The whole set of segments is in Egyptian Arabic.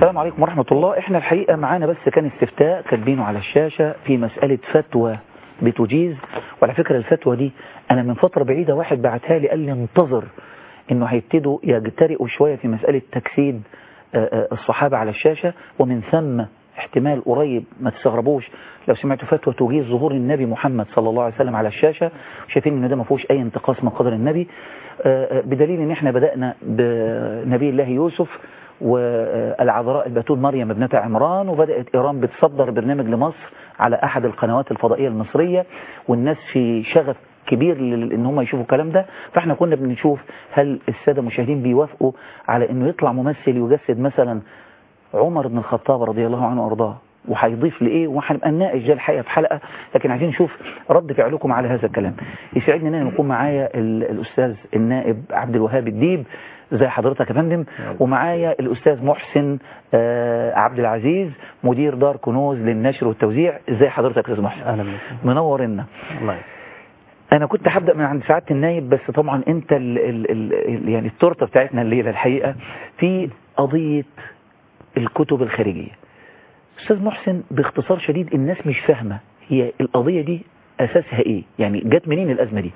السلام عليكم ورحمة الله احنا الحقيقة معانا بس كان استفتاء كاتبينه على الشاشة في مسألة فتوى بتجيز وعلى فكرة الفتوى دي انا من فترة بعيدة واحد بعتها لي قال لي انتظر انه هيبتدوا يجترئوا شوية في مسألة تجسيد آه، آه، الصحابة على الشاشة ومن ثم احتمال قريب ما تستغربوش لو سمعتوا فتوى تجيز ظهور النبي محمد صلى الله عليه وسلم على الشاشة شايفين ان ده ما فيهوش اي انتقاص من قدر النبي آه، آه، بدليل ان احنا بدأنا بنبي الله يوسف والعذراء البتول مريم ابنة عمران وبدأت إيران بتصدر برنامج لمصر على أحد القنوات الفضائية المصرية والناس في شغف كبير لل- ان هم يشوفوا الكلام ده فاحنا كنا بنشوف هل السادة المشاهدين بيوافقوا على انه يطلع ممثل يجسد مثلا عمر بن الخطاب رضي الله عنه وارضاه وهيضيف لايه وهنبقى نناقش ده الحقيقه في حلقه لكن عايزين نشوف رد فعلكم على هذا الكلام يسعدني ان أنا يكون معايا ال- الاستاذ النائب عبد الوهاب الديب زي حضرتك يا فندم ومعايا الاستاذ محسن آه، عبد العزيز مدير دار كنوز للنشر والتوزيع ازي حضرتك يا استاذ محسن اهلا بك منور لنا الله يسلمك. انا كنت هبدا من عند سعاده النايب بس طبعا انت ال ال ال يعني التورته بتاعتنا الليله الحقيقه في قضيه الكتب الخارجيه استاذ محسن باختصار شديد الناس مش فاهمه هي القضيه دي اساسها ايه يعني جت منين الازمه دي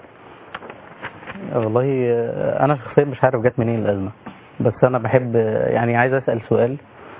والله آه، انا شخصيا مش عارف جت منين الازمه بس انا بحب آه، يعني عايز اسال سؤال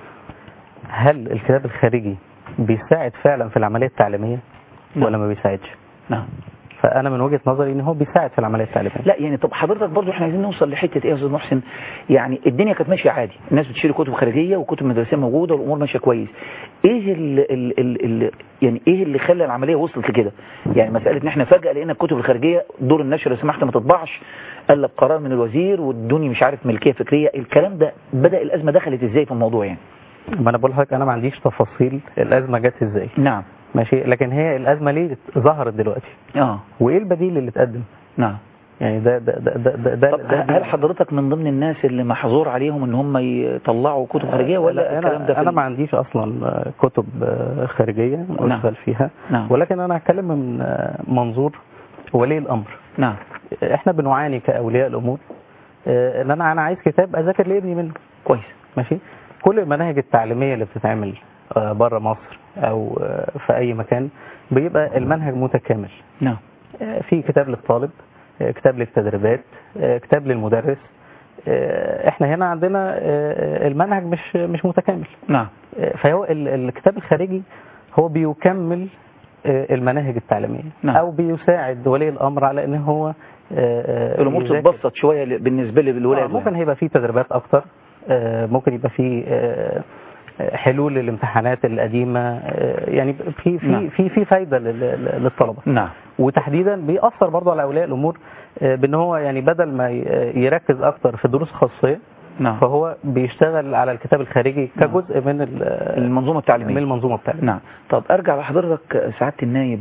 هل الكتاب الخارجي بيساعد فعلا في العمليه التعليميه نعم. ولا ما بيساعدش نعم فانا من وجهه نظري ان هو بيساعد في العمليه التعليميه لا يعني طب حضرتك برضو احنا عايزين نوصل لحته ايه يا استاذ محسن يعني الدنيا كانت ماشيه عادي الناس بتشتري كتب خارجيه وكتب مدرسيه موجوده والامور ماشيه كويس ايه ال ال ال ال يعني ايه اللي خلى العمليه وصلت لكده يعني مساله ان احنا فجاه لقينا الكتب الخارجيه دور النشر لو سمحت ما تطبعش قلب قرار من الوزير وادوني مش عارف ملكيه فكريه الكلام ده بدا الازمه دخلت ازاي في الموضوع يعني ما انا بقول لحضرتك انا ما عنديش تفاصيل الازمه جت ازاي نعم ماشي لكن هي الازمه ليه ظهرت دلوقتي اه وايه البديل اللي اتقدم نعم يعني ده ده ده ده, ده, ده, طب ده هل حضرتك من ضمن الناس اللي محظور عليهم ان هم يطلعوا كتب خارجيه ولا لا، الكلام ده انا في انا ال- ما عنديش اصلا آه، كتب آه، خارجيه نعم. اشتغل فيها نعم. ولكن انا هتكلم من آه، منظور ولي الامر نعم احنا بنعاني كاولياء الامور آه، ان انا انا عايز كتاب اذاكر لابني منه كويس ماشي كل المناهج التعليميه اللي بتتعمل بره مصر او آه، في اي مكان بيبقى المنهج متكامل نعم آه، في كتاب للطالب آه، كتاب للتدريبات آه، كتاب للمدرس آه، احنا هنا عندنا آه، المنهج مش مش متكامل نعم آه، فهو ال- الكتاب الخارجي هو بيكمل آه، المناهج التعليميه نعم. او بيساعد ولي الامر على ان هو آه، آه، الامور يذاكر. تتبسط شويه ل- بالنسبه لي بالولاد آه، ممكن هيبقى فيه تدريبات اكتر آه، ممكن يبقى فيه آه، آه، حلول للامتحانات القديمه آه، يعني في في نعم. في في فايده لل- لل- للطلبه نعم وتحديدا بيأثر برضه على اولياء الامور آه، بان هو يعني بدل ما ي- يركز اكتر في دروس خاصيه نعم فهو بيشتغل على الكتاب الخارجي نعم. كجزء من ال- المنظومه من التعليميه المنظومه التعليميه نعم طب ارجع لحضرتك سعاده النايب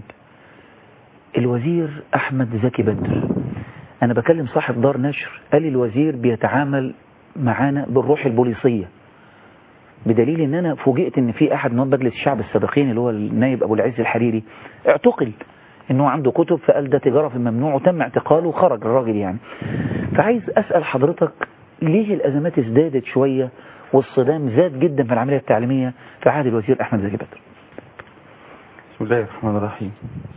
الوزير احمد زكي بدر انا بكلم صاحب دار نشر قال لي الوزير بيتعامل معانا بالروح البوليسيه بدليل ان انا فوجئت ان في احد نواب مجلس الشعب السابقين اللي هو النايب ابو العز الحريري اعتقل ان هو عنده كتب فقال ده تجاره في الممنوع وتم اعتقاله وخرج الراجل يعني فعايز اسال حضرتك ليه الازمات ازدادت شويه والصدام زاد جدا في العمليه التعليميه في عهد الوزير احمد زكي بدر بسم الله الرحمن الرحيم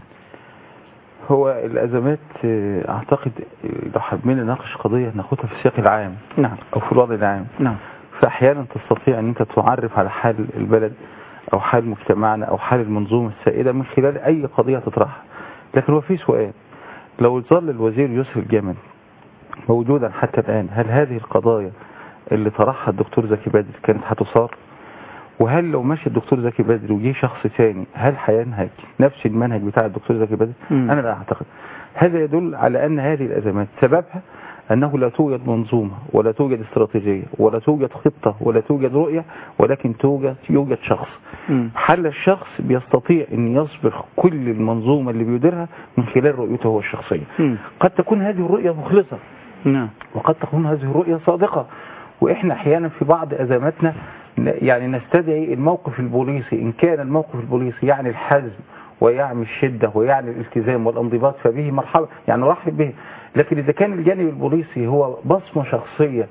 هو الأزمات آه، أعتقد آه، لو حابين نناقش قضية ناخدها في السياق العام نعم أو في الوضع العام نعم فأحيانا تستطيع أن أنت تعرف على حال البلد أو حال مجتمعنا أو حال المنظومة السائدة من خلال أي قضية تطرحها لكن هو في سؤال لو ظل الوزير يسر الجمل موجودا حتى الآن هل هذه القضايا اللي طرحها الدكتور زكي بدر كانت هتصار وهل لو مشي الدكتور زكي بدر وجه شخص ثاني هل هينهج نفس المنهج بتاع الدكتور زكي بدر مم. انا لا اعتقد هذا يدل على ان هذه الازمات سببها انه لا توجد منظومه ولا توجد استراتيجيه ولا توجد خطه ولا توجد رؤيه ولكن توجد يوجد شخص مم. حل الشخص بيستطيع ان يصبغ كل المنظومه اللي بيديرها من خلال رؤيته هو الشخصيه مم. قد تكون هذه الرؤيه مخلصه نعم وقد تكون هذه الرؤية صادقة وإحنا أحيانا في بعض أزماتنا ن- يعني نستدعي الموقف البوليسي إن كان الموقف البوليسي يعني الحزم ويعني الشدة ويعني الالتزام والانضباط فبه مرحبا يعني نرحب به لكن إذا كان الجانب البوليسي هو بصمة شخصية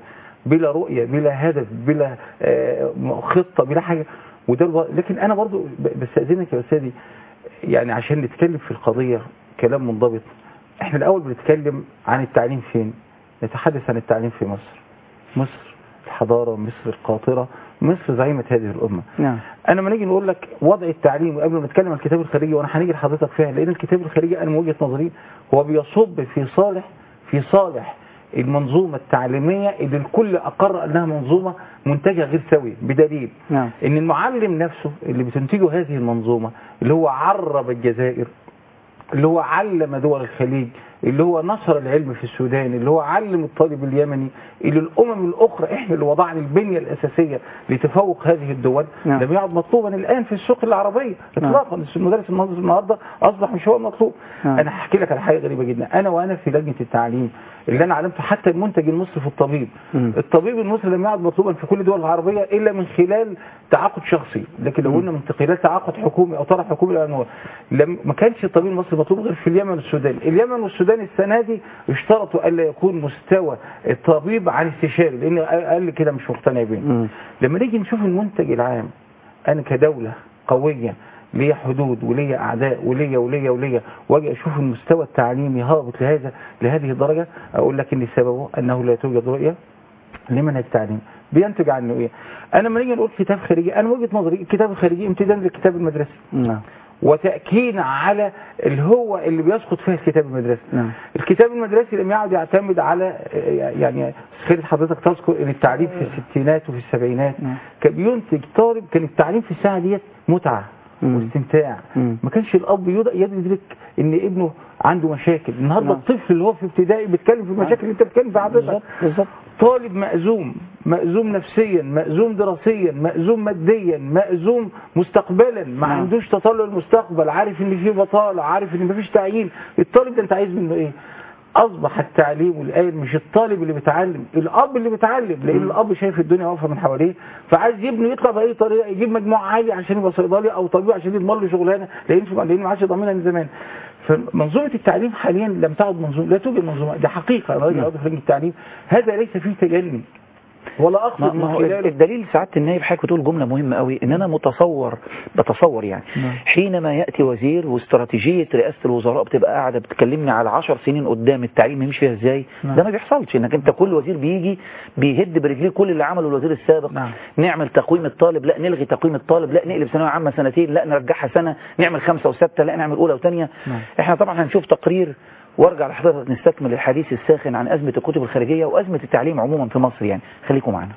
بلا رؤيه بلا هدف بلا آه، خطه بلا حاجه وده الو... لكن انا برضو ب- بستاذنك يا استاذي يعني عشان نتكلم في القضيه كلام منضبط احنا الاول بنتكلم عن التعليم فين نتحدث عن التعليم في مصر مصر الحضاره مصر القاطره مصر زعيمه هذه الامه نعم انا لما نيجي نقول لك وضع التعليم وقبل ما نتكلم عن الكتاب الخارجي وانا هنيجي لحضرتك فيها لان الكتاب الخارجي انا من وجهه نظري هو بيصب في صالح في صالح المنظومه التعليميه اللي الكل اقر انها منظومه منتجه غير سوي بدليل نعم ان المعلم نفسه اللي بتنتجه هذه المنظومه اللي هو عرب الجزائر اللي هو علم دول الخليج اللي هو نشر العلم في السودان اللي هو علم الطالب اليمني اللي الامم الاخرى احنا اللي وضعنا البنيه الاساسيه لتفوق هذه الدول نعم. لم يعد مطلوبا الان في السوق العربيه اطلاقا المدرس النهارده النهارده اصبح مش هو المطلوب نعم. انا هحكي لك على حاجه غريبه جدا انا وانا في لجنه التعليم اللي انا علمته حتى المنتج المصري في الطبيب مم. الطبيب المصري لم يعد مطلوبا في كل الدول العربيه الا من خلال تعاقد شخصي لكن لو قلنا من خلال تعاقد حكومي او طرح حكومي لأنه لم ما كانش الطبيب المصري مطلوب غير في اليمن والسودان اليمن والسودان السنه دي اشترطوا الا يكون مستوى الطبيب على استشاري لان قال كده مش مقتنع بيه مم. لما نيجي نشوف المنتج العام انا كدوله قويه ليا حدود وليا اعداء وليا وليا وليا واجي اشوف المستوى التعليمي هابط لهذا لهذه الدرجه اقول لك ان سببه انه لا توجد رؤيه لمنهج التعليم بينتج عنه ايه انا لما نيجي نقول كتاب خارجي انا من وجهه نظري الكتاب الخارجي امتداد للكتاب المدرسي نعم وتاكيد على اللي هو اللي بيسقط فيه الكتاب المدرسي نعم الكتاب المدرسي لم يعد يعتمد على يعني خلي حضرتك تذكر ان التعليم في الستينات وفي السبعينات نعم. كان بينتج طالب كان التعليم في الساعه ديت متعه مم. واستمتاع مم. ما كانش الاب يد- يدرك ان ابنه عنده مشاكل النهارده نعم. الطفل اللي هو في ابتدائي بيتكلم في المشاكل اللي انت بتتكلم في حضرتك بالظبط بالظبط طالب مأزوم مأزوم نفسيا مأزوم دراسيا مأزوم ماديا مأزوم مستقبلا ما نعم. عندوش تطلع المستقبل عارف ان في بطالة عارف ان مفيش تعيين الطالب ده انت عايز منه ايه اصبح التعليم والآن مش الطالب اللي بيتعلم الاب اللي بيتعلم لان الاب شايف الدنيا واقفه من حواليه فعايز ابنه يطلع باي طريقه يجيب مجموع عالي عشان يبقى صيدلي او طبيب عشان يضمن له شغلانه لان لان ما عادش ضامنها من زمان فمنظومه التعليم حاليا لم تعد منظومه لا توجد منظومه ده حقيقه انا راجل عضو في لجنه التعليم هذا ليس فيه تجني ولا ما اقصد ما من هو خلاله الدليل سعاده النائب حضرتك بتقول جمله مهمه قوي ان انا متصور بتصور يعني نعم. حينما ياتي وزير واستراتيجيه رئاسه الوزراء بتبقى قاعده بتكلمني على 10 سنين قدام التعليم يمشي فيها ازاي نعم. ده ما بيحصلش انك انت كل وزير بيجي بيهد برجليه كل اللي عمله الوزير السابق نعم. نعمل تقويم الطالب لا نلغي تقويم الطالب لا نقلب ثانويه عامه سنتين لا نرجعها سنه نعمل خمسه وسته لا نعمل اولى وثانيه نعم. احنا طبعا هنشوف تقرير وارجع لحضرتك نستكمل الحديث الساخن عن ازمه الكتب الخارجيه وازمه التعليم عموما في مصر يعني خليكم معنا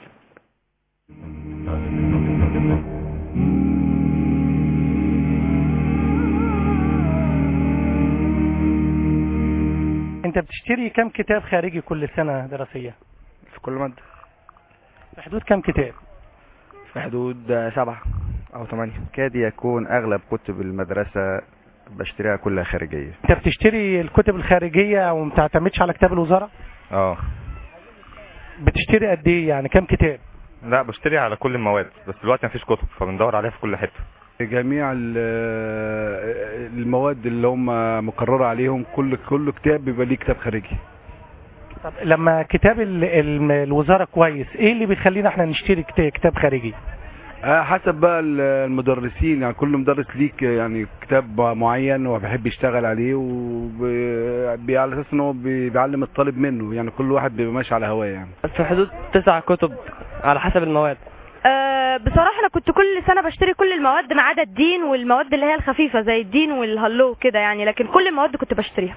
انت بتشتري كم كتاب خارجي كل سنة دراسية في كل مادة في حدود كم كتاب في حدود آه، سبعة أو ثمانية كاد يكون أغلب كتب المدرسة بشتريها كلها خارجية انت بتشتري الكتب الخارجية وما بتعتمدش على كتاب الوزارة اه بتشتري قد ايه يعني كم كتاب لا بشتري على كل المواد بس دلوقتي مفيش كتب فبندور عليها في كل حته جميع ال- المواد اللي هم مقررة عليهم كل كل كتاب بيبقى ليه كتاب خارجي طب لما كتاب ال ال الوزارة كويس ايه اللي بيخلينا احنا نشتري كت- كتاب خارجي آه، حسب بقى ال- المدرسين يعني كل مدرس ليك يعني كتاب معين وبيحب يشتغل عليه وبي على اساس ان هو بي- بيعلم الطالب منه يعني كل واحد بيبقى ماشي على هواه يعني في حدود تسع كتب على حسب المواد أه بصراحة أنا كنت كل سنة بشتري كل المواد ما عدا الدين والمواد اللي هي الخفيفة زي الدين والهلو كده يعني لكن كل المواد كنت بشتريها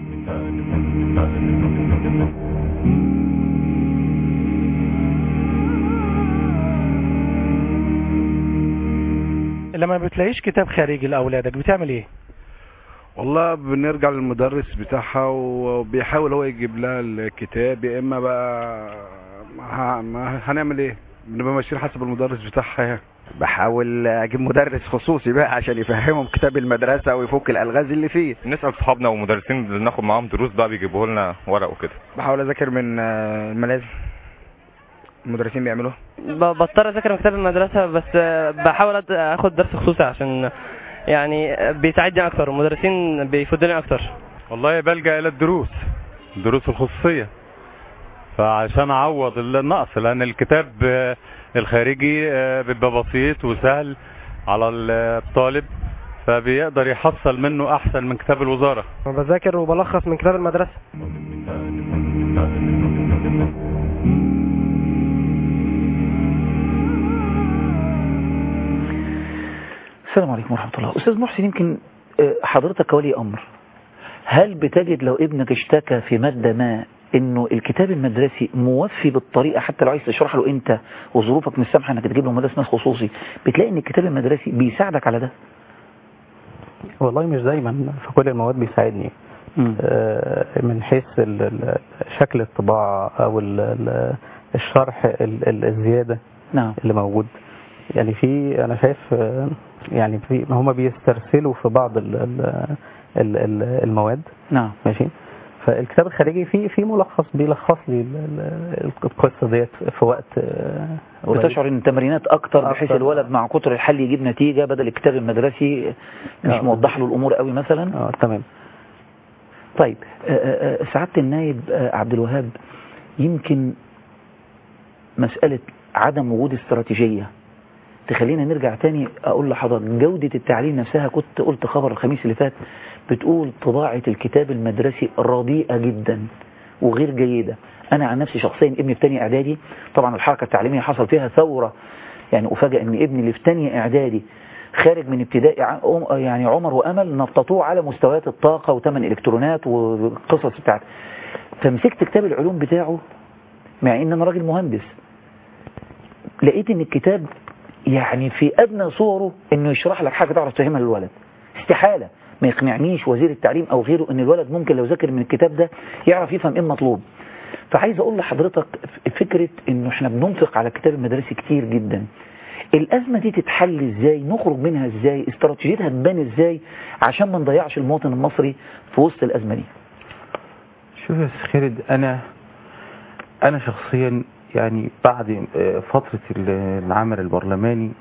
لما بتلاقيش كتاب خارجي لاولادك بتعمل ايه والله بنرجع للمدرس بتاعها وبيحاول هو يجيب لها الكتاب يا اما بقى ه- ما هنعمل ايه بنبقى ماشيين حسب المدرس بتاعها يعني بحاول أجيب مدرس خصوصي بقى عشان يفهمهم كتاب المدرسة ويفك الألغاز اللي فيه نسال صحابنا ومدرسين اللي بناخد معاهم دروس بقى بيجيبوا لنا ورق وكده بحاول أذاكر من آه، الملازم المدرسين بيعملوها ب- بضطر اذاكر من كتاب المدرسة بس آه، بحاول أد- اخد درس خصوصي عشان يعني آه، بيساعدني اكتر المدرسين بيفيدوني اكتر والله بلجأ إلى الدروس الدروس الخصوصية فعشان اعوض النقص لان الكتاب آه، الخارجي آه، بيبقى بسيط وسهل على الطالب فبيقدر يحصل منه احسن من كتاب الوزارة بذاكر وبلخص من كتاب المدرسة السلام عليكم ورحمة الله أستاذ محسن يمكن آه، حضرتك كولي أمر هل بتجد لو ابنك اشتكى في مادة ما انه الكتاب المدرسي موفي بالطريقة حتى لو عايز تشرح له انت وظروفك مش سامحة انك تجيب له مدرس ناس خصوصي بتلاقي ان الكتاب المدرسي بيساعدك على ده والله مش دايما في كل المواد بيساعدني آه، من حيث ال- ال- شكل الطباعة او ال- ال- الشرح ال- ال- الزيادة نعم اللي موجود يعني في انا شايف آه، يعني في هما بيسترسلوا في بعض ال- ال- ال- ال- المواد نعم ماشي فالكتاب الخارجي فيه في ملخص بيلخص لي ال- ال- القصه ديت في وقت آه، قليل. بتشعر ان التمرينات اكتر بحيث أكتر. الولد مع كتر الحل يجيب نتيجة بدل الكتاب المدرسي مش آه. موضح له الامور قوي مثلا اه تمام طيب آه، آه، آه، سعادة النايب آه، عبد الوهاب يمكن مسألة عدم وجود استراتيجية تخلينا نرجع تاني أقول لحضرتك جودة التعليم نفسها كنت قلت خبر الخميس اللي فات بتقول طباعة الكتاب المدرسي رديئة جدا وغير جيدة أنا عن نفسي شخصيا ابني في تاني إعدادي طبعا الحركة التعليمية حصل فيها ثورة يعني أفاجئ أن ابني اللي في تاني إعدادي خارج من ابتدائي ع- أم- يعني عمر وأمل نططوه على مستويات الطاقة وثمن إلكترونات والقصص بتاعته فمسكت كتاب العلوم بتاعه مع ان انا راجل مهندس لقيت ان الكتاب يعني في ادنى صوره انه يشرح لك حاجه تعرف تفهمها للولد استحاله ما يقنعنيش وزير التعليم او غيره ان الولد ممكن لو ذاكر من الكتاب ده يعرف يفهم ايه المطلوب فعايز اقول لحضرتك فكره انه احنا بننفق على الكتاب المدرسي كتير جدا الازمه دي تتحل ازاي نخرج منها ازاي استراتيجيتها تبان ازاي عشان ما نضيعش المواطن المصري في وسط الازمه دي شوف يا أستاذ خالد انا انا شخصيا يعني بعد آه، فترة ال- العمل البرلماني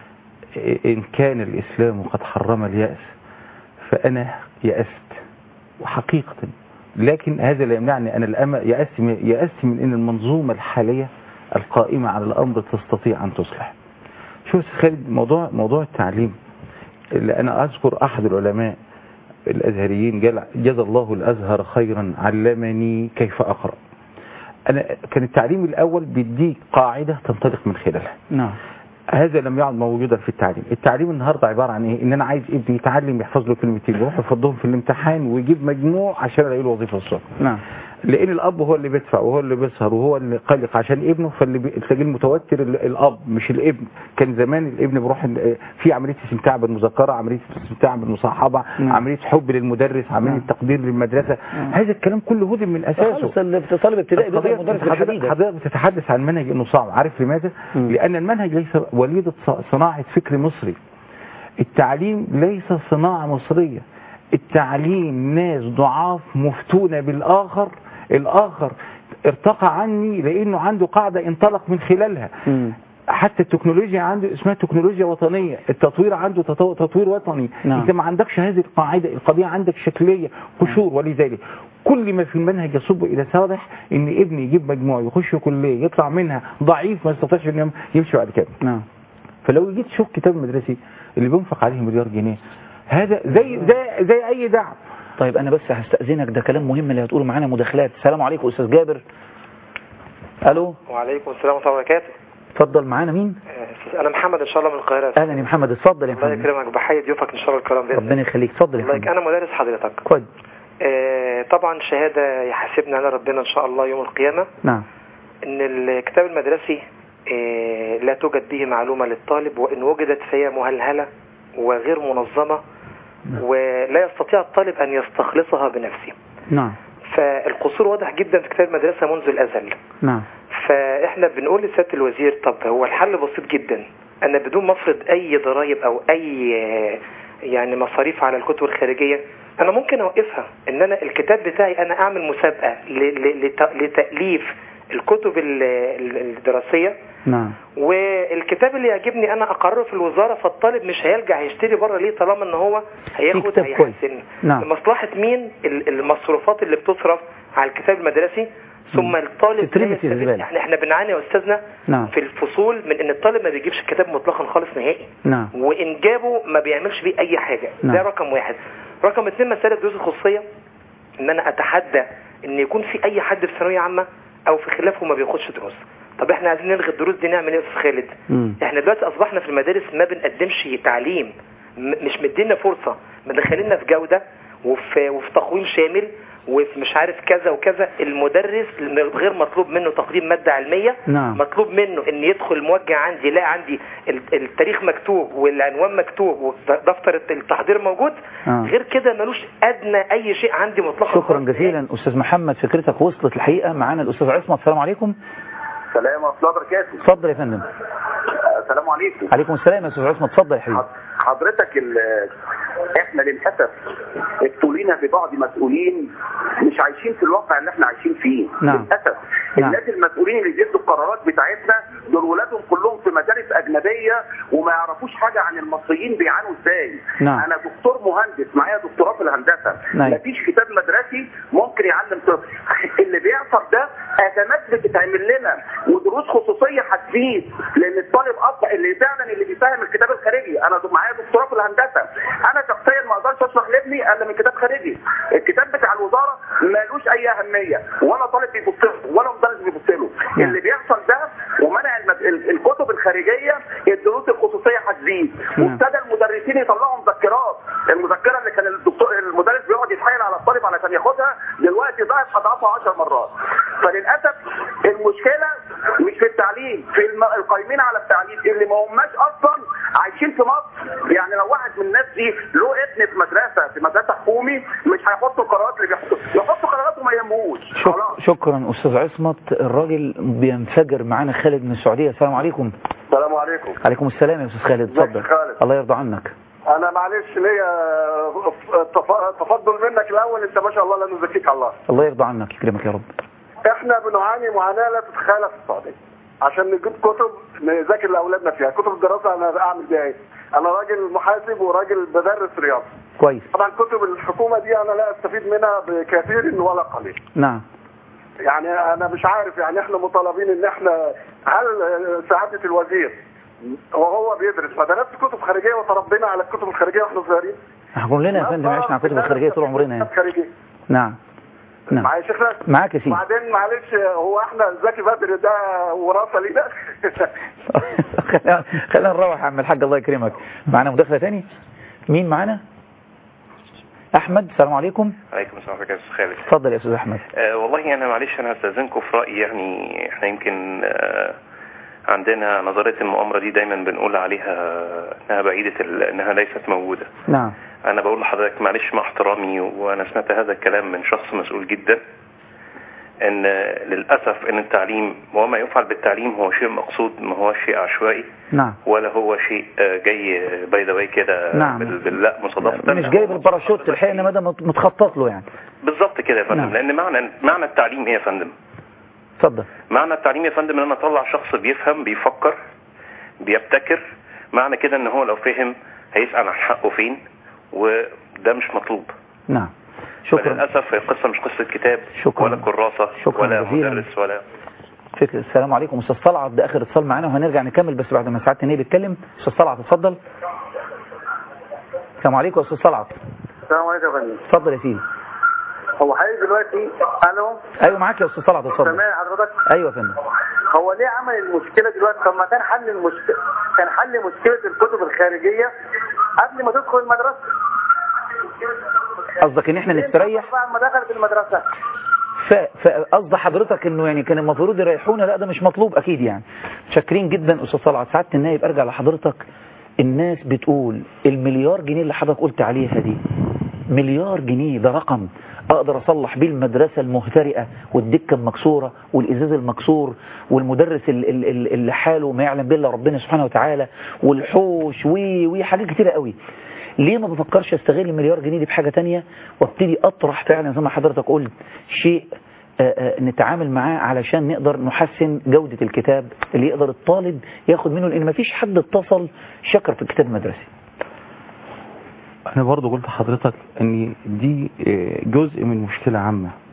آه، ان كان الاسلام قد حرم اليأس فانا يأست وحقيقة لكن هذا لا يمنعني انا الأم يأست من- يأست من ان المنظومة الحالية القائمة على الامر تستطيع ان تصلح شوف يا أستاذ خالد موضوع موضوع التعليم اللي انا اذكر احد العلماء الازهريين جل- جزا الله الازهر خيرا علمني كيف اقرا انا كان التعليم الاول بيديك قاعده تنطلق من خلالها نعم هذا لم يعد موجودا في التعليم التعليم النهارده عباره عن ايه ان انا عايز ابني يتعلم يحفظ له كلمتين يروح يفضهم في الامتحان ويجيب مجموع عشان الاقي له وظيفه الصبح نعم لان الاب هو اللي بيدفع وهو اللي بيسهر وهو اللي قلق عشان ابنه فاللي بي- تلاقيه المتوتر ال- الاب مش الابن كان زمان الابن بيروح ال- في عمليه استمتاع بالمذاكره عمليه استمتاع بالمصاحبه نعم. عمليه حب للمدرس عمليه نعم. تقدير للمدرسه نعم. هذا الكلام كله هدم من اساسه خالص اللي طالب ابتدائي بيبقى القضية- مدرس حضرتك بالحديدة حضرتك بتتحدث عن منهج انه صعب عارف لماذا؟ مم. لان المنهج ليس وليدة ص- صناعة فكر مصري التعليم ليس صناعة مصرية التعليم ناس ضعاف مفتونة بالآخر الآخر ارتقى عني لأنه عنده قاعدة انطلق من خلالها مم. حتى التكنولوجيا عنده اسمها تكنولوجيا وطنية التطوير عنده تطو- تطوير وطني نعم. انت ما عندكش هذه القاعدة القضية عندك شكلية قشور ولذلك كل ما في المنهج يصب الى صالح ان ابني يجيب مجموع يخش كلية يطلع منها ضعيف ما يستطيعش انه يمشي بعد كده نعم فلو جيت تشوف كتاب المدرسي اللي بينفق عليه مليار جنيه هذا زي زي زي اي دعم طيب انا بس هستأذنك ده كلام مهم اللي هتقوله معانا مداخلات السلام عليكم استاذ جابر الو وعليكم السلام ورحمة الله وبركاته اتفضل معانا مين آه، أنا محمد إن شاء الله من القاهرة اهلا يا محمد اتفضل يا الله محمد يكرمك بحيي ضيوفك إن شاء الله الكرام بإذن ربنا يخليك اتفضل يا الله محمد يك- أنا مدرس حضرتك كويس آه، طبعا شهادة يحاسبني على ربنا إن شاء الله يوم القيامة نعم إن الكتاب المدرسي آه، لا توجد به معلومة للطالب وإن وجدت فهي مهلهلة وغير منظمة ولا يستطيع الطالب أن يستخلصها بنفسه نعم فالقصور واضح جدا في كتاب المدرسة منذ الأزل نعم فاحنا بنقول لسياده الوزير طب هو الحل بسيط جدا انا بدون ما افرض اي ضرائب او اي آه، يعني مصاريف على الكتب الخارجيه انا ممكن اوقفها ان انا الكتاب بتاعي انا اعمل مسابقه ل- ل- لت- لتاليف الكتب ال- ال- الدراسيه نعم والكتاب اللي يعجبني انا اقرره في الوزاره فالطالب مش هيرجع يشتري بره ليه طالما ان هو هياخد كتاب كويس. هيحسن نعم. لمصلحه مين ال- المصروفات اللي بتصرف على الكتاب المدرسي ثم الطالب لا تتربط يستفيد. الزبالة. يعني احنا بنعاني يا استاذنا نعم في الفصول من ان الطالب ما بيجيبش الكتاب مطلقا خالص نهائي نعم وان جابه ما بيعملش بيه اي حاجه نعم. ده رقم واحد رقم اثنين مساله الدروس الخصوصيه ان انا اتحدى ان يكون في اي حد في ثانويه عامه او في خلافه ما بياخدش دروس طب احنا عايزين نلغي الدروس دي نعمل ايه يا استاذ خالد مم. احنا دلوقتي اصبحنا في المدارس ما بنقدمش تعليم م- مش مدينا فرصه مدخلينا في جوده وفي وفي تقويم شامل وفي مش عارف كذا وكذا المدرس غير مطلوب منه تقديم ماده علميه نعم. مطلوب منه ان يدخل الموجه عندي يلاقي عندي ال- التاريخ مكتوب والعنوان مكتوب ودفتر التحضير موجود آه. غير كده ملوش ادنى اي شيء عندي مطلقا شكرا جزيلا أستاذ محمد فكرتك وصلت الحقيقة معانا الأستاذ عصمت السلام عليكم سلام ورحمة الله وبركاته اتفضل يا فندم السلام عليكم عليكم السلام يا أستاذ عصمت اتفضل يا حبيبي حضرتك ال- احنا للاسف ابتلينا ببعض مسؤولين مش عايشين في الواقع اللي احنا عايشين فيه نعم. للاسف نعم. الناس المسؤولين اللي بيدوا القرارات بتاعتنا دول ولادهم كلهم في مدارس اجنبيه وما يعرفوش حاجه عن المصريين بيعانوا ازاي نعم. انا دكتور مهندس معايا دكتوراه في الهندسه نعم. مفيش كتاب مدرسي ممكن يعلم طفل اللي بيحصل ده ازمات بتتعمل لنا ودروس خصوصيه هتزيد لان الطالب اصلا اللي فعلا اللي بيفهم الكتاب الخارجي انا معايا دكتوراه في الهندسه انا شخصيا ما اقدرش اشرح لابني الا من كتاب خارجي الكتاب بتاع الوزاره مالوش اي اهميه ولا طالب بيبص له ولا مدرس بيبص له اللي بيحصل ده ومنع المد... ال- الكتب الخارجيه الدروس الخصوصيه هتزيد وابتدى المدرسين يطلعوا مذكرات المذكره اللي كان الدكتور المدرس بيقعد يتحايل على الطالب علشان ياخدها دلوقتي ضعف اضعافها 10 مرات فللاسف المشكله مش في التعليم في الم... القايمين على التعليم اللي ما هماش اصلا عايشين في مصر يعني لو واحد من الناس دي له ابن في مدرسه في مدرسه حكومي مش هيحطوا القرارات اللي بيحطوا يحطوا قرارات وما يهموش شك... شكرا أستاذ عصمت الراجل بينفجر معانا خالد من السعودية السلام عليكم السلام عليكم عليكم السلام يا أستاذ خالد اتفضل خالد. الله يرضى عنك انا معلش ليا تف- تفضل منك الاول انت ما شاء الله لا نزكيك على الله الله يرضى عنك يكرمك يا رب احنا بنعاني معاناه لا تتخيلها في السعوديه عشان نجيب كتب نذاكر لاولادنا فيها كتب الدراسه انا اعمل بيها ايه انا راجل محاسب وراجل بدرس رياضه كويس طبعا كتب الحكومه دي انا لا استفيد منها بكثير ولا قليل نعم يعني انا مش عارف يعني احنا مطالبين ان احنا هل سعاده الوزير وهو بيدرس ما درسش كتب خارجيه وتربينا على الكتب الخارجيه واحنا صغيرين احنا كلنا يا فندم عشنا على الكتب الخارجية طول عمرنا يعني كتب خارجيه نعم نعم معايا يا شيخنا معاك يا سيدي بعدين معلش هو احنا زكي بدر ده وراثه لينا خلينا خلينا نروح يا عم الحاج الله يكرمك معانا مداخلة تاني مين معانا احمد السلام عليكم عليكم السلام ورحمة الله وبركاته خالد اتفضل يا استاذ احمد آه والله انا معلش انا هستاذنكم في رايي يعني احنا يمكن آه عندنا نظريه المؤامره دي دايما بنقول عليها انها بعيده ال- انها ليست موجوده نعم انا بقول لحضرتك معلش مع احترامي وانا سمعت هذا الكلام من شخص مسؤول جدا ان للاسف ان التعليم وما يفعل بالتعليم هو شيء مقصود ما هو شيء عشوائي نعم ولا هو شيء آه، جاي باي ذا واي كده نعم. بال- باللا مصادفه مش جايب الباراشوت الحقيقة انما ده مت- متخطط له يعني بالظبط كده يا فندم نعم. لان معنى معنى التعليم ايه يا فندم اتفضل معنى التعليم يا فندم ان انا اطلع شخص بيفهم بيفكر بيبتكر معنى كده ان هو لو فهم هيسأل عن حقه فين وده مش مطلوب نعم شكرا للاسف القصه مش قصه كتاب شكرا. ولا كراسه شكرا ولا جزيلا. مدرس ولا فكرة السلام عليكم استاذ طلعت ده اخر اتصال معانا وهنرجع نكمل بس بعد ما سعادة النبي بيتكلم استاذ طلعت اتفضل السلام عليكم يا استاذ طلعت السلام عليكم يا فندم اتفضل يا سيدي هو حضرتك دلوقتي الو ايوه معاك يا استاذ طلعت اتفضل سامع حضرتك ايوه يا فندم هو ليه عمل المشكله دلوقتي طب ما كان حل المشكله كان حل مشكله الكتب الخارجيه قبل ما تدخل المدرسه قصدك ان احنا نستريح بعد ما دخلت المدرسه ف- فقصد حضرتك انه يعني كان المفروض يريحونا لا ده مش مطلوب اكيد يعني شاكرين جدا استاذ طلعت سعاده النائب ارجع لحضرتك الناس بتقول المليار جنيه اللي حضرتك قلت عليها دي مليار جنيه ده رقم اقدر اصلح بيه المدرسه المهترئه والدكه المكسوره والازاز المكسور والمدرس ال- ال- ال- اللي حاله ما يعلم به الا ربنا سبحانه وتعالى والحوش وي وي حاجات كتيره قوي ليه ما بفكرش استغل المليار جنيه دي بحاجه تانية وابتدي اطرح فعلا زي ما حضرتك قلت شيء آه، آه، نتعامل معاه علشان نقدر نحسن جودة الكتاب اللي يقدر الطالب ياخد منه لان مفيش حد اتصل شكر في الكتاب المدرسي انا برضو قلت لحضرتك ان دي آه، جزء من مشكلة عامة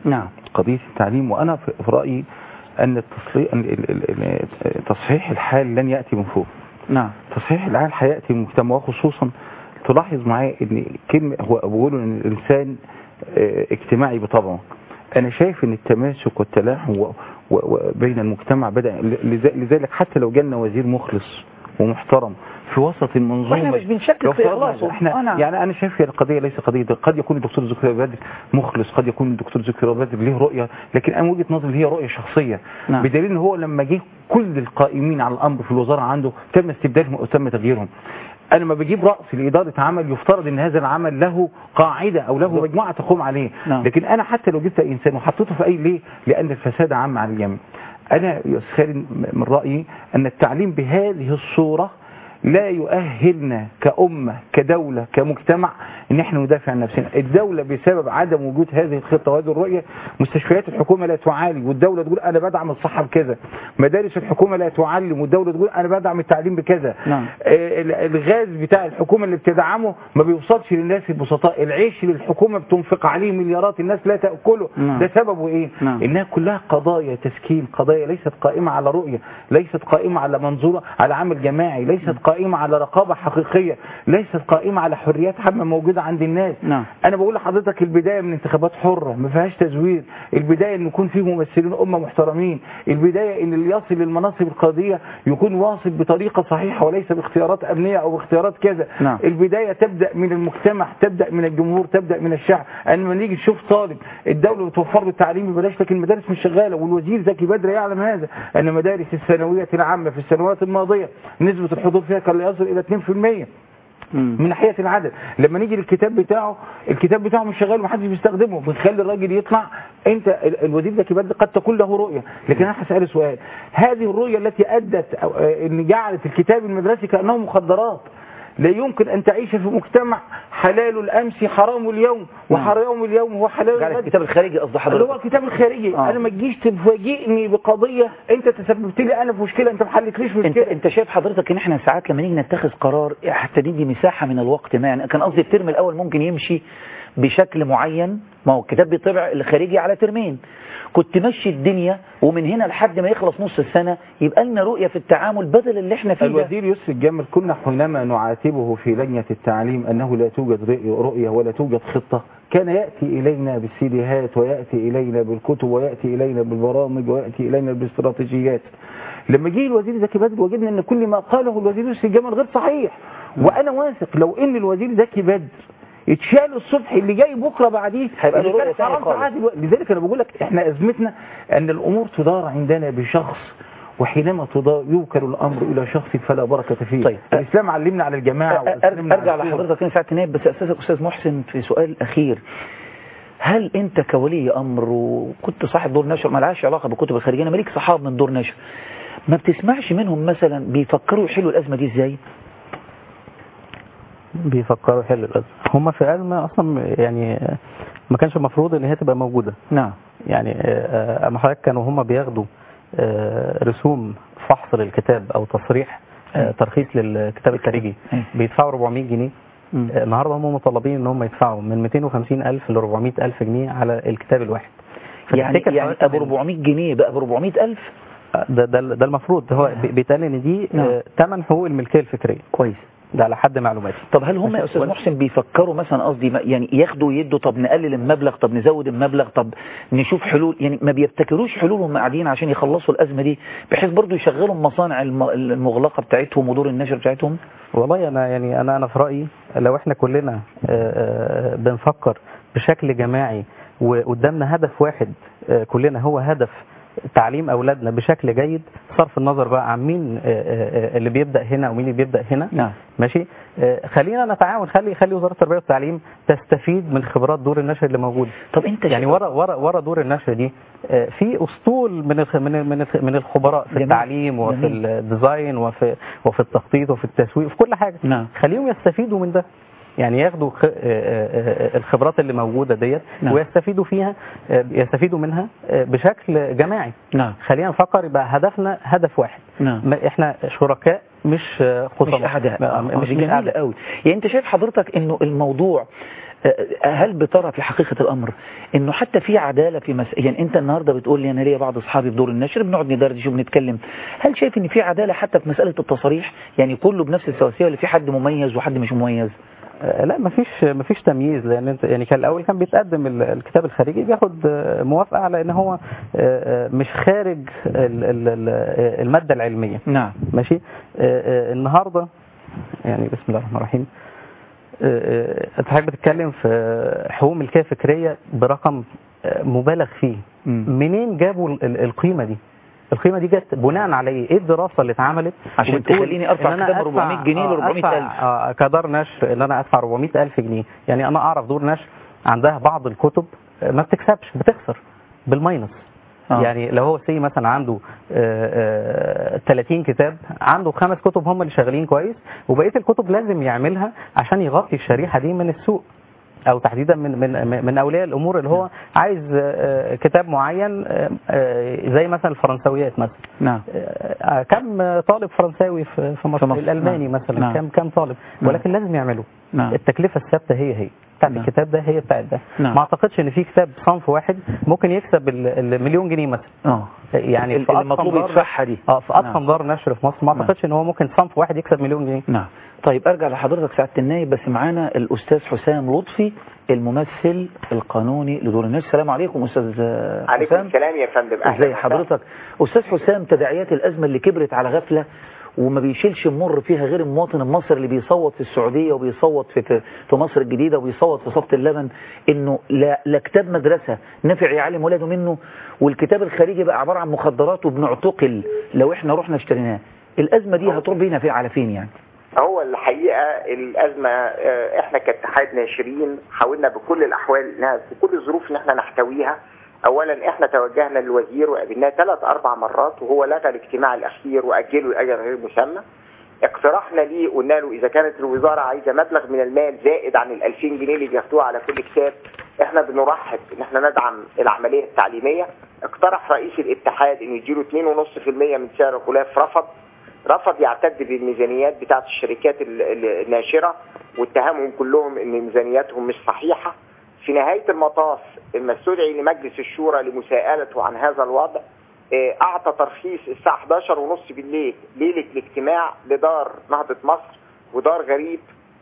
نعم قضية التعليم وأنا في في رأيي أن التصحيح, ال- ال- ال- تصحيح الحال لن يأتي من فوق نعم تصحيح الحال هيأتي من المجتمع وخصوصا تلاحظ معايا ان كلمة هو بيقولوا ان الانسان آه، اجتماعي بطبعه انا شايف ان التماسك والتلاحم و- و- و- بين المجتمع بدأ لذ- لذلك حتى لو جالنا وزير مخلص ومحترم في وسط المنظومة واحنا مش بنشكك لو في افترضنا إخلاصه. احنا آه، نعم. يعني انا شايف هي القضيه ليس قضيه قد يكون الدكتور زكريا بدر مخلص قد يكون الدكتور زكريا بدر له رؤيه لكن انا وجهه نظري هي رؤيه شخصيه نعم. بدليل ان هو لما جه كل القائمين على الامر في الوزاره عنده تم استبدالهم وتم تغييرهم انا لما بجيب راس لاداره عمل يفترض ان هذا العمل له قاعده او له مجموعه تقوم عليه نعم. لكن انا حتى لو جبت اي انسان وحطيته في اي ليه لان الفساد عام على الجميع انا يا أستاذ خالد من رايي ان التعليم بهذه الصوره لا يؤهلنا كأمة كدولة كمجتمع ان احنا ندافع عن نفسنا الدولة بسبب عدم وجود هذه الخطة وهذه الرؤية مستشفيات الحكومة لا تعالج والدولة تقول انا بدعم الصحة بكذا مدارس الحكومة لا تعلم والدولة تقول انا بدعم التعليم بكذا نعم. آه، ال- الغاز بتاع الحكومة اللي بتدعمه ما بيوصلش للناس البسطاء العيش اللي الحكومة بتنفق عليه مليارات الناس لا تأكله نعم. ده سببه ايه نعم. انها كلها قضايا تسكين قضايا ليست قائمة على رؤية ليست قائمة على منظورة على عمل جماعي ليست قائمة على رقابة حقيقية ليست قائمة على حريات عامة موجودة عند الناس نعم. انا بقول لحضرتك البداية من انتخابات حرة ما فيهاش تزوير البداية ان يكون فيه ممثلين امة محترمين البداية ان اللي يصل للمناصب القادية يكون واصل بطريقة صحيحة وليس باختيارات امنية او باختيارات كذا نعم. البداية تبدأ من المجتمع تبدأ من الجمهور تبدأ من الشعب أن لما نيجي نشوف طالب الدولة بتوفر له التعليم ببلاش لكن المدارس مش شغالة والوزير زكي بدر يعلم هذا أن مدارس الثانوية العامة في السنوات الماضية نسبة الحضور فيها كان لا يصل إلى 2% من ناحية العدد لما نيجي للكتاب بتاعه الكتاب بتاعه مش شغال ومحدش بيستخدمه بنخلي الراجل يطلع انت ال- الوزير زكي بدر قد تكون له رؤية لكن انا هسأل سؤال هذه الرؤية التي ادت أو آه، ان جعلت الكتاب المدرسي كأنه مخدرات لا يمكن أن تعيش في مجتمع حلال الأمس حرام اليوم وحرام اليوم هو حلال يعني الغد الكتاب الخارجي قصد اللي هو حضرتك الكتاب الخارجي آه. أنا ما تجيش تفاجئني بقضية أنت تسببت لي أنا في مشكلة أنت ما حلتليش انت مشكلة انت شايف حضرتك ان احنا ساعات لما نيجي نتخذ قرار حتى ندي مساحه من الوقت ما يعني كان قصدي الترم الاول ممكن يمشي بشكل معين ما هو الكتاب بيطبع الخارجي على ترمين كنت مشي الدنيا ومن هنا لحد ما يخلص نص السنه يبقى لنا رؤيه في التعامل بدل اللي احنا فيه ده الوزير يسري الجمل كنا حينما نعاتبه في لجنة التعليم أنه لا توجد رؤية- رؤية ولا توجد خطة كان يأتي إلينا بالسيديهات ويأتي إلينا بالكتب ويأتي إلينا بالبرامج ويأتي إلينا بالاستراتيجيات لما جه الوزير زكي بدر وجدنا أن كل ما قاله الوزير يسري الجمل غير صحيح وأنا واثق لو أن الوزير زكي بدر اتشال الصبح اللي جاي بكره بعديه هيبقى له اللي رؤية كان تانية حرام في خالص. عهد الو- لذلك انا بقول لك احنا ازمتنا ان الامور تدار عندنا بشخص وحينما تدار يوكل الامر الى شخص فلا بركه فيه طيب. الاسلام علمنا على الجماعه أ- وأسلمنا ارجع على الصور. لحضرتك تاني ساعه نائب بس اساسك استاذ محسن في سؤال اخير هل انت كولي امر وكنت صاحب دور نشر ما لهاش علاقه بالكتب الخارجيه انا مالك صحاب من دور نشر ما بتسمعش منهم مثلا بيفكروا يحلوا الازمه دي ازاي بيفكروا يحلوا الازمه هم في ازمه اصلا يعني ما كانش المفروض ان هي تبقى موجوده نعم يعني آه، اما حضرتك كانوا هم بياخدوا آه، رسوم فحص للكتاب او تصريح آه، ترخيص للكتاب الخارجي بيدفعوا 400 جنيه آه، النهارده هم مطالبين ان هم يدفعوا من 250 الف ل 400 الف جنيه على الكتاب الواحد يعني فتفتكر يعني حضرتك ابو 400 جنيه بقى ب 400 الف ده ده ده المفروض هو بي- بيتقال ان دي نعم. آه، ثمن حقوق الملكيه الفكريه كويس ده على حد معلوماتي طب هل هم يا استاذ محسن بيفكروا مثلا قصدي ما- يعني ياخدوا يدوا طب نقلل المبلغ طب نزود المبلغ طب نشوف حلول يعني ما بيبتكروش حلول وهم قاعدين عشان يخلصوا الازمه دي بحيث برضو يشغلوا المصانع الم- المغلقه بتاعتهم ودور النشر بتاعتهم والله انا يعني انا انا في رايي لو احنا كلنا آه، آه، بنفكر بشكل جماعي وقدامنا هدف واحد آه، كلنا هو هدف تعليم اولادنا بشكل جيد صرف النظر بقى عن مين آه، آه، اللي بيبدا هنا ومين اللي بيبدا هنا نعم ماشي آه، خلينا نتعاون خلي خلي وزاره التربيه والتعليم تستفيد من خبرات دور النشر اللي موجوده طب انت يعني ورا ورا ورا دور النشر دي آه، في اسطول من الخ- من ال- من الخ- من الخبراء في جميل. التعليم وفي جميل. الديزاين وفي وفي التخطيط وفي التسويق في كل حاجه نعم خليهم يستفيدوا من ده يعني ياخدوا خ- آه، آه، آه، الخبرات اللي موجوده ديت نعم. ويستفيدوا فيها آه، يستفيدوا منها آه، بشكل جماعي نعم خلينا نفكر يبقى هدفنا هدف واحد نعم ما احنا شركاء مش آه، خصومات مش اعداء آه، آه، مش دي مش جميله اعداء قوي يعني انت شايف حضرتك انه الموضوع آه، هل بترى في حقيقة الأمر إنه حتى في عدالة في مس... يعني أنت النهاردة بتقول لي أنا ليا بعض أصحابي في دور النشر بنقعد ندردش وبنتكلم هل شايف إن في عدالة حتى في مسألة التصاريح يعني كله بنفس السواسية ولا في حد مميز وحد مش مميز آه، لا مفيش مفيش تمييز لان انت يعني كان الاول كان بيتقدم ال- الكتاب الخارجي بياخد آه، موافقه على ان هو آه، آه، مش خارج ال- ال- ال- آه، الماده العلميه نعم ماشي آه، آه، النهارده يعني بسم الله الرحمن الرحيم آه، آه، انت حضرتك بتتكلم في حقوق ملكيه فكريه برقم آه، مبالغ فيه منين جابوا ال- ال- القيمه دي القيمه دي جت بناء على ايه ايه الدراسه اللي اتعملت عشان وبتقول تخليني أرفع إن أنا كتاب أدفع- 400 جنيه ل آه، 400 ألف. أدفع آه، كدار نشر ان انا ادفع 400 الف جنيه يعني انا اعرف دور نشر عندها بعض الكتب آه، ما بتكسبش بتخسر بالماينس آه. يعني لو هو سي مثلا عنده آه، آه، 30 كتاب عنده خمس كتب هم اللي شغالين كويس وبقيه الكتب لازم يعملها عشان يغطي الشريحه دي من السوق او تحديدا من من من اولياء الامور اللي هو عايز آه، آه، كتاب معين آه، آه، زي مثلا الفرنسويات مثلا نعم آه، كم طالب فرنساوي في في مصر, في مصر. الالماني نعم. مثلا نعم. كم كم طالب نعم. ولكن لازم يعملوا نعم. التكلفه الثابته هي هي بتاعت نعم. الكتاب ده هي بتاعت ده نعم. ما اعتقدش ان في كتاب صنف واحد ممكن يكسب ال- المليون جنيه مثلا اه يعني ال- في اللي أضخم مطلوب دار- يدفعها دي اه في اضخم نعم. دار نشر في مصر ما نعم. اعتقدش ان هو ممكن صنف واحد يكسب مليون جنيه نعم طيب ارجع لحضرتك سعاده النايب بس معانا الاستاذ حسام لطفي الممثل القانوني لدور الناس السلام عليكم استاذ آه، عليكم حسام السلام يا فندم أهلا ازي وسهلا. حضرتك استاذ حسام تداعيات الازمه اللي كبرت على غفله وما بيشيلش مر فيها غير المواطن المصري اللي بيصوت في السعوديه وبيصوت في في, في مصر الجديده وبيصوت في صفت اللبن انه لا, لا كتاب مدرسه نفع يعلم ولاده منه والكتاب الخارجي بقى عباره عن مخدرات وبنعتقل لو احنا رحنا اشتريناه الازمه دي هتروح بينا في على فين يعني هو الحقيقة الأزمة آه، إحنا كاتحاد ناشرين حاولنا بكل الأحوال إنها بكل الظروف إن إحنا نحتويها أولا إحنا توجهنا للوزير وقابلناه ثلاث أربع مرات وهو لغى الاجتماع الأخير وأجله لأجل غير مسمى اقترحنا ليه قلنا له إذا كانت الوزارة عايزة مبلغ من المال زائد عن ال 2000 جنيه اللي بياخدوها على كل كتاب إحنا بنرحب إن إحنا ندعم العملية التعليمية اقترح رئيس الاتحاد إنه يديله 2.5% من سعر الغلاف رفض رفض يعتد بالميزانيات بتاعت الشركات ال- ال- الناشرة واتهمهم كلهم ان ميزانياتهم مش صحيحة في نهاية المطاف لما استدعي لمجلس الشورى لمساءلته عن هذا الوضع آه، اعطى ترخيص الساعة 11 ونص بالليل ليلة الاجتماع لدار نهضة مصر ودار غريب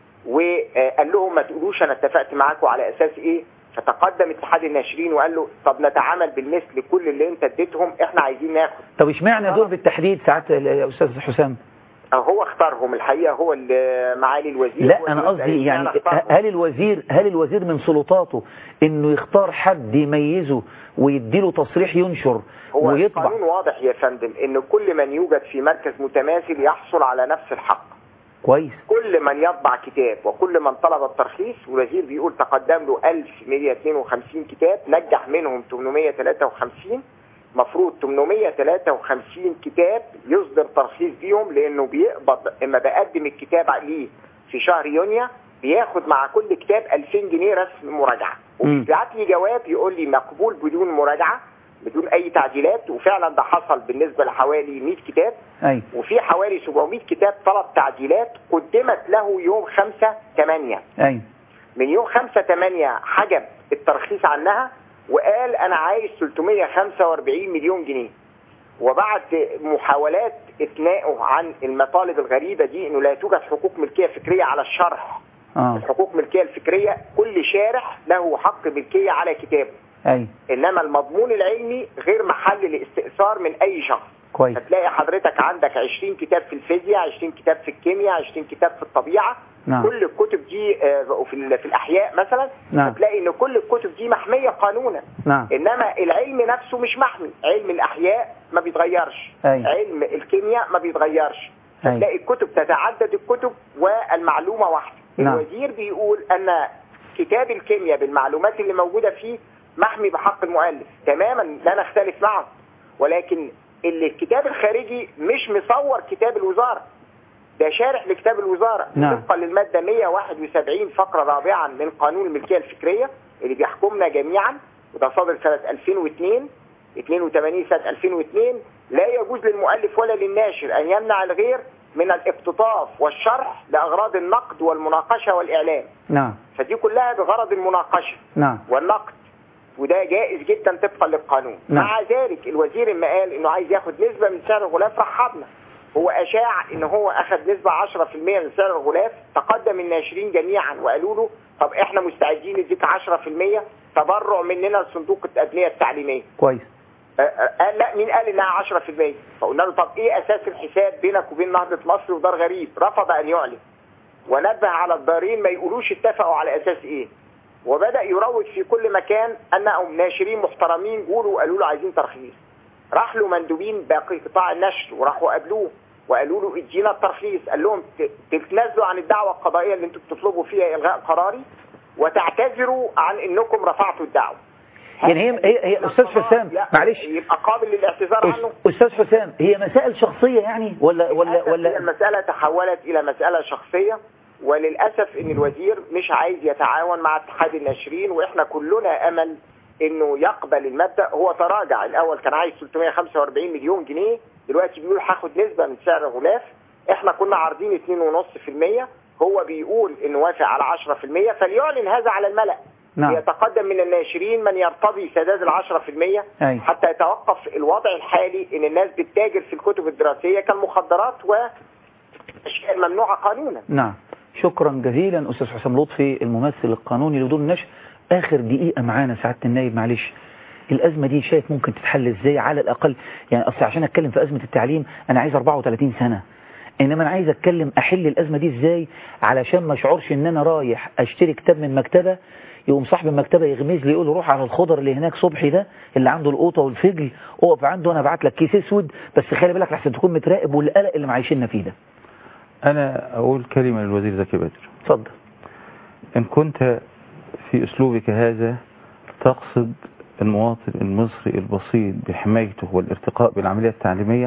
وقال لهم ما تقولوش انا اتفقت معاكم على اساس ايه فتقدم اتحاد الناشرين وقال له طب نتعامل بالمثل كل اللي انت اديتهم احنا عايزين ناخد طب اشمعنى دول بالتحديد ساعات يا استاذ حسام هو اختارهم الحقيقه هو اللي معالي الوزير هو لا انا اللي قصدي قال يعني أنا اختارهم. هل الوزير هل الوزير من سلطاته انه يختار حد يميزه ويديله تصريح ينشر هو ويطبع القانون واضح يا فندم ان كل من يوجد في مركز متماثل يحصل على نفس الحق كويس كل من يطبع كتاب وكل من طلب الترخيص والوزير بيقول تقدم له 1152 كتاب نجح منهم 853 مفروض 853 كتاب يصدر ترخيص بيهم لانه بيقبض اما بقدم الكتاب ليه في شهر يونيو بياخد مع كل كتاب 2000 جنيه رسم مراجعه وبيبعت لي جواب يقول لي مقبول بدون مراجعه بدون اي تعديلات وفعلا ده حصل بالنسبه لحوالي 100 كتاب اي وفي حوالي 700 كتاب طلب تعديلات قدمت له يوم 5 8 اي من يوم 5 8 حجب الترخيص عنها وقال انا عايز 345 مليون جنيه وبعد محاولات اثنائه عن المطالب الغريبة دي انه لا توجد حقوق ملكية فكرية على الشرح اه الحقوق الملكية الفكرية كل شارح له حق ملكية على كتابه اي انما المضمون العلمي غير محل الاستئثار من اي شخص كويس هتلاقي حضرتك عندك 20 كتاب في الفيزياء 20 كتاب في الكيمياء 20 كتاب في الطبيعة نعم. كل الكتب دي آه، وفي ال- في الاحياء مثلا نعم. هتلاقي ان كل الكتب دي محمية قانونا نعم انما العلم نفسه مش محمي علم الاحياء ما بيتغيرش أي. علم الكيمياء ما بيتغيرش أي. هتلاقي الكتب تتعدد الكتب والمعلومة واحدة نعم. الوزير بيقول ان كتاب الكيمياء بالمعلومات اللي موجودة فيه محمي بحق المؤلف تماما لا نختلف معه ولكن اللي الكتاب الخارجي مش مصور كتاب الوزارة ده شارح لكتاب الوزارة نعم. طبقا للمادة 171 فقرة رابعا من قانون الملكية الفكرية اللي بيحكمنا جميعا وده صادر سنة 2002 82 سنة 2002 لا يجوز للمؤلف ولا للناشر أن يمنع الغير من الاقتطاف والشرح لاغراض النقد والمناقشه والاعلام نعم فدي كلها بغرض المناقشه نعم والنقد وده جائز جدا طبقا للقانون نعم. مع ذلك الوزير لما قال انه عايز ياخد نسبه من سعر الغلاف رحبنا هو اشاع ان هو اخذ نسبه 10% من سعر الغلاف تقدم الناشرين جميعا وقالوا له طب احنا مستعدين نديك 10% تبرع مننا لصندوق الابنيه التعليميه كويس آه، آه، قال لا مين قال انها 10% فقلنا له طب ايه اساس الحساب بينك وبين نهضه مصر ودار غريب رفض ان يعلن ونبه على الدارين ما يقولوش اتفقوا على اساس ايه وبدا يروج في كل مكان انهم ناشرين محترمين قولوا وقالوا له عايزين ترخيص راح له مندوبين باقي قطاع النشر وراحوا قابلوه وقالوا له ادينا الترخيص قال لهم ت- تتنازلوا عن الدعوه القضائيه اللي انتم بتطلبوا فيها الغاء قراري وتعتذروا عن انكم رفعتوا الدعوه يعني هي هي, هي استاذ حسام معلش يبقى قابل للاعتذار عنه استاذ حسام هي مسائل شخصيه يعني ولا ولا للأسف هي ولا المسألة تحولت إلى مسألة شخصية وللأسف إن الوزير مش عايز يتعاون مع اتحاد الناشرين وإحنا كلنا أمل إنه يقبل المبدأ هو تراجع الأول كان عايز 345 مليون جنيه دلوقتي بيقول هاخد نسبة من سعر الغلاف إحنا كنا عارضين 2.5% هو بيقول إنه وافق على 10% فليعلن هذا على الملأ نعم. يتقدم من الناشرين من يرتضي سداد ال 10% أي. حتى يتوقف الوضع الحالي ان الناس بتتاجر في الكتب الدراسيه كالمخدرات والاشياء الممنوعه قانونا نعم شكرا جزيلا استاذ حسام لطفي الممثل القانوني لدور النشر اخر دقيقه معانا سعاده النايب معلش الازمه دي شايف ممكن تتحل ازاي على الاقل يعني اصل عشان اتكلم في ازمه التعليم انا عايز 34 سنه انما انا عايز اتكلم احل الازمه دي ازاي علشان ما اشعرش ان انا رايح اشتري كتاب من مكتبه يقوم صاحب المكتبه يغمز لي يقول له روح على الخضر اللي هناك صبحي ده اللي عنده القوطه والفجل اقف عنده انا ابعت لك كيس اسود بس خلي بالك لحسن تكون متراقب والقلق اللي معيشنا فيه ده أنا أقول كلمة للوزير زكي بدر اتفضل إن كنت في أسلوبك هذا تقصد المواطن المصري البسيط بحمايته والارتقاء بالعملية التعليمية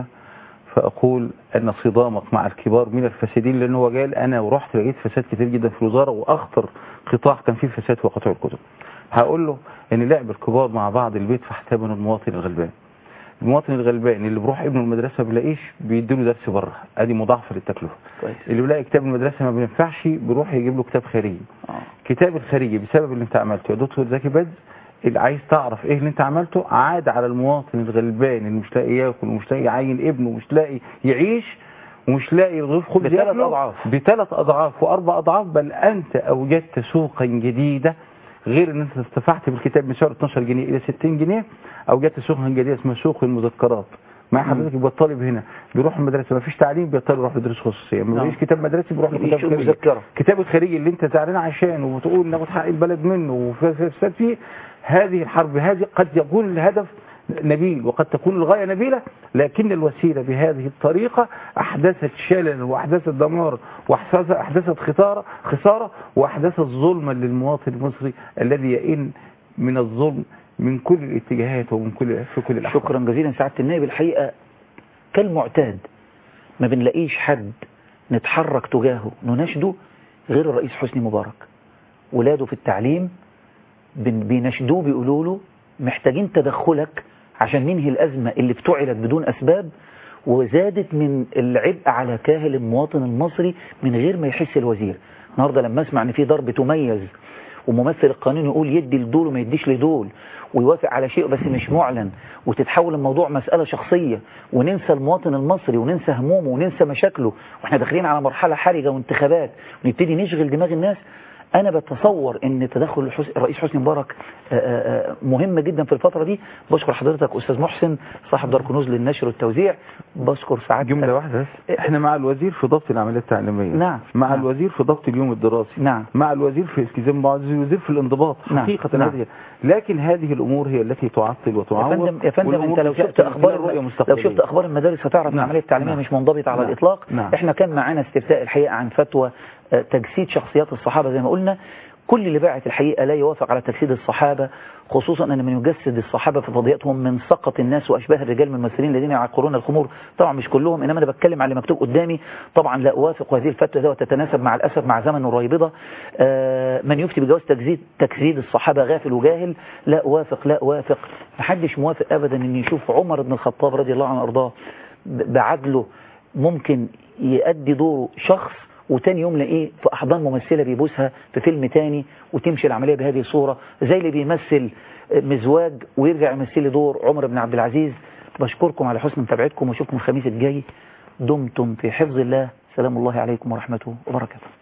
فأقول أن صدامك مع الكبار من الفاسدين لأنه هو قال أنا ورحت لقيت فساد كتير جدا في الوزارة وأخطر قطاع كان فيه فساد هو قطاع الكتب هقول له أن لعب الكبار مع بعض البيت فاحتمل المواطن الغلبان المواطن الغلبان اللي بيروح ابنه المدرسة ما بيلاقيش بيديله درس بره ادي مضاعفة للتكلفة كويس اللي بيلاقي كتاب المدرسة ما بينفعش بيروح يجيب له كتاب خارجي كتاب الخارجي بسبب اللي انت عملته يا دكتور زكي بدر اللي عايز تعرف ايه اللي انت عملته عاد على المواطن الغلبان اللي مش لاقي ياكل ومش لاقي يعين ابنه ومش لاقي يعيش ومش لاقي رغيف خبز بثلاث ياكله أضعاف. بثلاث اضعاف واربع اضعاف بل انت اوجدت سوقا جديده غير ان انت ارتفعت بالكتاب من سعر 12 جنيه الى 60 جنيه اوجدت سوقا جديده اسمها سوق المذكرات مع حضرتك يبقى الطالب هنا بيروح المدرسه ما فيش تعليم بيضطر يروح يدرس خصوصيه ما نعم. بيلاقيش كتاب مدرسي بيروح يجيب لكتاب شوف خارجي مذكرة. كتاب الخارجي اللي انت زعلان عشانه وتقول ناخد حق البلد منه وفساد فيه هذه الحرب هذه قد يكون الهدف نبيل وقد تكون الغاية نبيلة لكن الوسيلة بهذه الطريقة أحدثت شلل وأحدثت دمار وأحدثت أحدثت خسارة خسارة وأحدثت ظلما للمواطن المصري الذي يئن من الظلم من كل الاتجاهات ومن كل في كل الأحوال شكرا جزيلا سعاده النائب الحقيقه كالمعتاد ما بنلاقيش حد نتحرك تجاهه نناشده غير الرئيس حسني مبارك ولاده في التعليم بن- بيناشدوه بيقولوا له محتاجين تدخلك عشان ننهي الأزمة اللي ابتعلت بدون أسباب وزادت من العبء على كاهل المواطن المصري من غير ما يحس الوزير النهارده لما اسمع ان في ضرب تميز وممثل القانون يقول يدي لدول وما يديش لدول ويوافق على شيء بس مش معلن وتتحول الموضوع مسألة شخصية وننسى المواطن المصري وننسى همومه وننسى مشاكله واحنا داخلين على مرحلة حرجة وانتخابات ونبتدي نشغل دماغ الناس انا بتصور ان تدخل الحس- الرئيس حسني مبارك آه، آه، آه، مهم جدا في الفترة دي بشكر حضرتك استاذ محسن صاحب دار كنوز للنشر والتوزيع بشكر سعادتك جملة واحدة بس احنا مع الوزير في ضبط العمليات التعليمية نعم مع الوزير في ضبط اليوم الدراسي نعم مع الوزير في التزام مع الوزير في الانضباط نعم. حقيقة نعم. هذه لكن هذه الأمور هي التي تعطل يا وتعوق فندم يا فندم والأمور انت لو بتأتي شفت من اخبار خلال رؤية لو مستقبلية. شفت اخبار المدارس هتعرف ان نعم. العمليه التعليميه نعم. مش منضبطه على نعم. الاطلاق نعم. احنا كان معانا استفتاء الحقيقه عن فتوى آه، تجسيد شخصيات الصحابه زي ما قلنا كل اللي باعت الحقيقه لا يوافق على تجسيد الصحابه خصوصا ان من يجسد الصحابه في فضياتهم من سقط الناس واشباه الرجال من الممثلين الذين يعقرون الخمور طبعا مش كلهم انما انا بتكلم على اللي مكتوب قدامي طبعا لا اوافق وهذه الفتوى ده وتتناسب مع الاسف مع زمن الريبضه آه، من يفتي بجواز تجسيد تجسيد الصحابه غافل وجاهل لا اوافق لا اوافق محدش موافق ابدا ان يشوف عمر بن الخطاب رضي الله عنه وارضاه ب- بعدله ممكن يأدي دوره شخص وتاني يوم نلاقيه في أحضان ممثلة بيبوسها في فيلم تاني وتمشي العملية بهذه الصورة زي اللي بيمثل مزواج ويرجع يمثل لي دور عمر بن عبد العزيز بشكركم على حسن متابعتكم واشوفكم الخميس الجاي دمتم في حفظ الله سلام الله عليكم ورحمته وبركاته